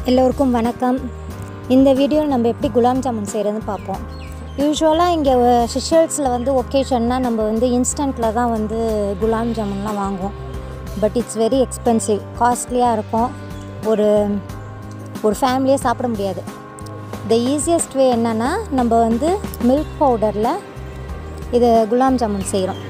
எல்லோருக்கும் வணக்கம் இந்த வீடியோவில் நம்ம எப்படி குலாப் ஜாமுன் செய்கிறதுன்னு பார்ப்போம் யூஸ்வலாக இங்கே ஷிஷல்ஸில் வந்து ஒகேஷன்னா நம்ம வந்து இன்ஸ்டண்ட்டில் தான் வந்து குலாப் ஜாமுன்லாம் வாங்குவோம் பட் இட்ஸ் வெரி எக்ஸ்பென்சிவ் காஸ்ட்லியாக இருக்கும் ஒரு ஒரு ஃபேமிலியே சாப்பிட முடியாது த ஈஸியஸ்ட் வே என்னென்னா நம்ம வந்து மில்க் பவுடரில் இது குலாப் ஜாமுன் செய்கிறோம்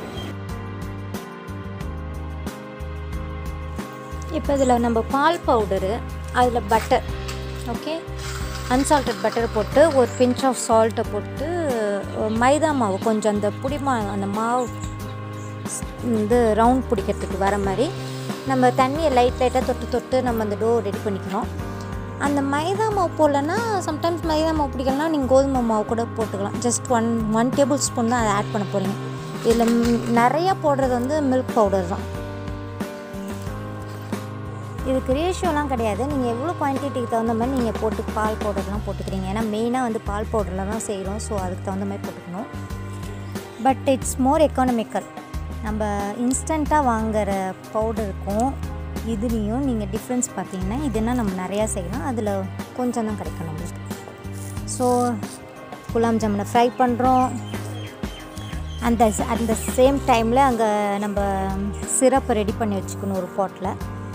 இப்போ இதில் நம்ம பால் பவுடரு அதில் பட்டர் ஓகே அன்சால்டட் பட்டர் போட்டு ஒரு பிஞ்ச் ஆஃப் சால்ட்டை போட்டு மைதா மாவு கொஞ்சம் அந்த புடி மா அந்த மாவு வந்து ரவுண்ட் பிடிக்கிறதுக்கு வர மாதிரி நம்ம தண்ணியை லைட் லைட்டாக தொட்டு தொட்டு நம்ம அந்த டோ ரெடி பண்ணிக்கணும் அந்த மைதா மாவு போடலன்னா சம்டைம்ஸ் மைதா மாவு பிடிக்கலனா நீங்கள் கோதுமை மாவு கூட போட்டுக்கலாம் just one one tablespoon தான் அதை ஆட் பண்ண போகிறீங்க இதில் நிறையா போடுறது வந்து மில்க் பவுடர் தான் இதுக்கு ரேஷியோலாம் கிடையாது நீங்கள் எவ்வளோ குவான்டிட்டிக்கு தகுந்த மாதிரி நீங்கள் போட்டு பால் பவுடர்லாம் போட்டுக்கிறீங்க ஏன்னா மெயினாக வந்து பால் பவுடரில் தான் செய்கிறோம் ஸோ அதுக்கு தகுந்த மாதிரி போட்டுக்கணும் பட் இட்ஸ் மோர் எக்கானமிக்கல் நம்ம இன்ஸ்டண்ட்டாக வாங்குகிற பவுடருக்கும் இதுலேயும் நீங்கள் டிஃப்ரென்ஸ் பார்த்தீங்கன்னா இதுனா நம்ம நிறையா செய்யலாம் அதில் கொஞ்சம் தான் கிடைக்கும் நம்மளுக்கு ஸோ குலாப் ஜாமுனை ஃப்ரை பண்ணுறோம் அந்த அந்த சேம் டைமில் அங்கே நம்ம சிரப்பை ரெடி பண்ணி வச்சுக்கணும் ஒரு பாட்டில்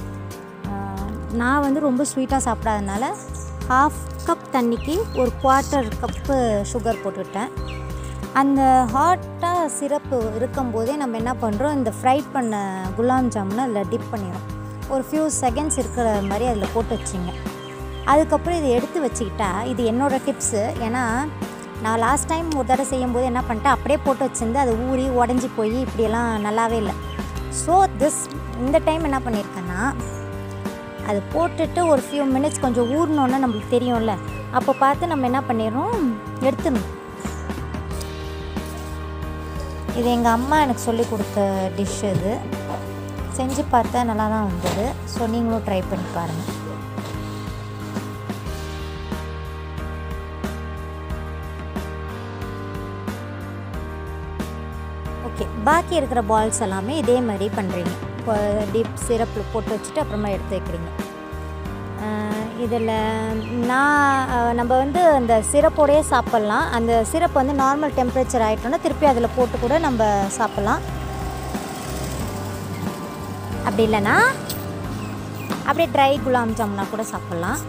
நான் வந்து ரொம்ப ஸ்வீட்டாக சாப்பிடாதனால ஹாஃப் கப் தண்ணிக்கு ஒரு குவார்ட்டர் கப்பு சுகர் போட்டுவிட்டேன் அந்த ஹாட்டாக சிரப்பு இருக்கும்போதே நம்ம என்ன பண்ணுறோம் இந்த ஃப்ரை பண்ண குலாப் ஜாமுனை அதில் டிப் பண்ணிடும் ஒரு ஃபியூ செகண்ட்ஸ் இருக்கிற மாதிரி அதில் போட்டு வச்சிங்க அதுக்கப்புறம் இதை எடுத்து வச்சுக்கிட்டா இது என்னோடய டிப்ஸு ஏன்னா நான் லாஸ்ட் டைம் ஒரு தடவை செய்யும்போது என்ன பண்ணிட்டேன் அப்படியே போட்டு வச்சுருந்து அது ஊறி உடஞ்சி போய் இப்படியெல்லாம் நல்லாவே இல்லை ஸோ திஸ் இந்த டைம் என்ன பண்ணியிருக்கேன்னா அது போட்டுட்டு ஒரு ஃபியூ மினிட்ஸ் கொஞ்சம் ஊறினோன்னே நம்மளுக்கு தெரியும்ல அப்போ பார்த்து நம்ம என்ன பண்ணிடுறோம் எடுத்துடணும் இது எங்கள் அம்மா எனக்கு சொல்லி கொடுத்த டிஷ் இது செஞ்சு பார்த்தா நல்லா தான் வந்தது ஸோ நீங்களும் ட்ரை பண்ணி பாருங்கள் ஓகே பாக்கி இருக்கிற பால்ஸ் எல்லாமே இதே மாதிரி பண்ணுறீங்க இப்போ டிப் சிரப்பில் போட்டு வச்சுட்டு அப்புறமா எடுத்து வைக்கிறீங்க இதில் நான் நம்ம வந்து அந்த சிரப்போடையே சாப்பிட்லாம் அந்த சிரப் வந்து நார்மல் டெம்பரேச்சர் ஆகிட்டோன்னா திருப்பி அதில் போட்டு கூட நம்ம சாப்பிட்லாம் அப்படி இல்லைன்னா அப்படியே ட்ரை குலாப் ஜாமுனா கூட சாப்பிட்லாம்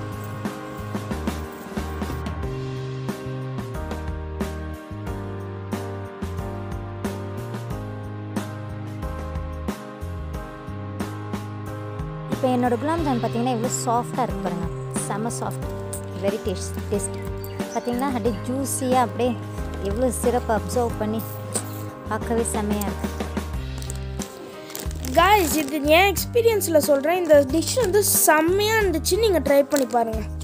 இப்போ என்னோடய குலாப் ஜாமுன் பார்த்தீங்கன்னா எவ்வளோ சாஃப்டாக இருக்கு பாருங்க செம்ம சாஃப்ட் வெரி டேஸ்ட் டேஸ்ட் பார்த்தீங்கன்னா அப்படியே ஜூஸியாக அப்படியே எவ்வளோ சிறப்பு அப்சர்வ் பண்ணி பார்க்கவே செம்மையாக இருக்குது காய்ஸ் இது என் எக்ஸ்பீரியன்ஸில் சொல்கிறேன் இந்த டிஷ் வந்து செம்மையாக இருந்துச்சு நீங்கள் ட்ரை பண்ணி பாருங்கள்